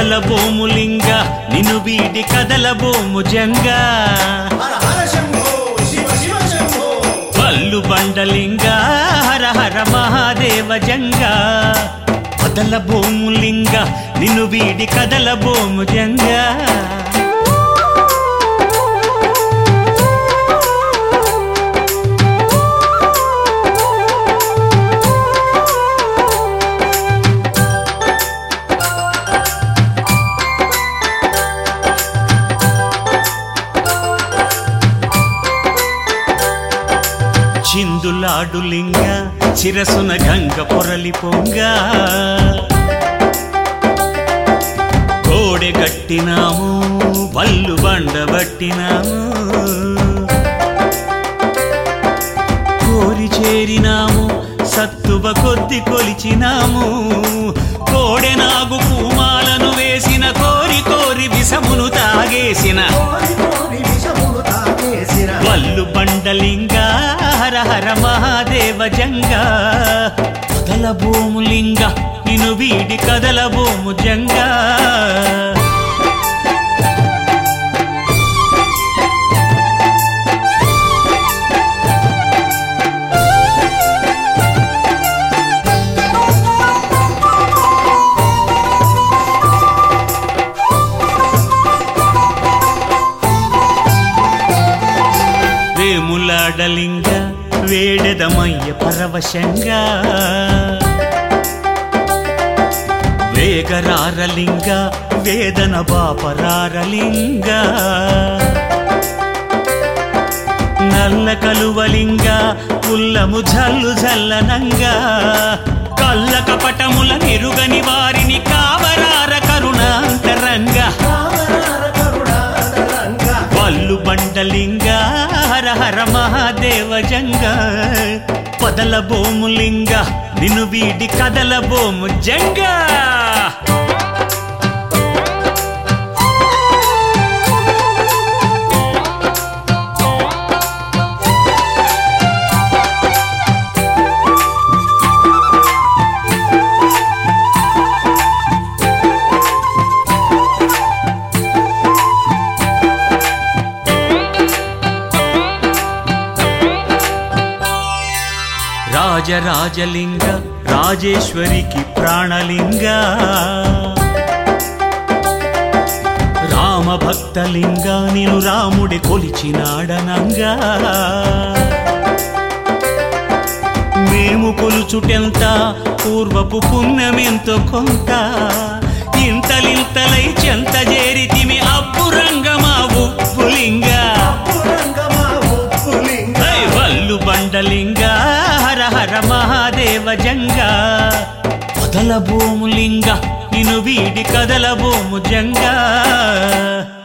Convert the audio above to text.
కదలబోము లింగ నిన్ను వీడి కదలబోము జంగా హర హర శంభో శివ శివ శంభో పల్లు బండలింగ హర హర మహాదేవ జంగా కదలబోము లింగ నిన్ను వీడి కదలబోము జంగా చిందులాడు లింగ చిరసున గంగ పొరలి పొంగ కోడె కట్టినాము వల్లు బండబట్టినాము కోరి చేరినాము సత్తువ కొద్ది కొలిచినాము కోడె నాగు పూమాలను వేసిన కోరి కోరి విషమును తాగేసిన కోరి కోరి విషములు తాగేసిన వల్లు బండలింగ హర హర మహాదేవ జంగ కదలబోము లింగ నిన్ను వీడి కదలబోము జంగ వేములాడలింగ వేడెదమయ్య పరవశంగా వేగరారలింగ వేదన బాపరారలింగ నల్ల కలువలింగ ఉల్లము జల్లు జల్లనంగా కళ్ళ కపటముల నిరుగని వారిని కావరార కరుణాంతరంగా కామరార కరుణాకరంగ వల్లు బండలింగ హర హర మహాదేవ జంగ పదల బోములింగ నిన్ను వీడి కదల బోము జంగ రాజరాజలింగ రాజేశ్వరికి ప్రాణలింగ రామభక్తలింగ నిను రాముడి కొలిచినాడనంగా మేము కొలుచుటెంత పూర్వపు పుణ్యమెంతో కొంత ఇంతలింతలై చెంత చేరితిమి అబ్బురంగమా ఉప్పులింగా పురంగమా ఉప్పులింగ హై వల్లు బండలింగ హర హర మహాదేవ జంగ కదల భూములింగ నిన్ను వీడి కదల భూము జంగ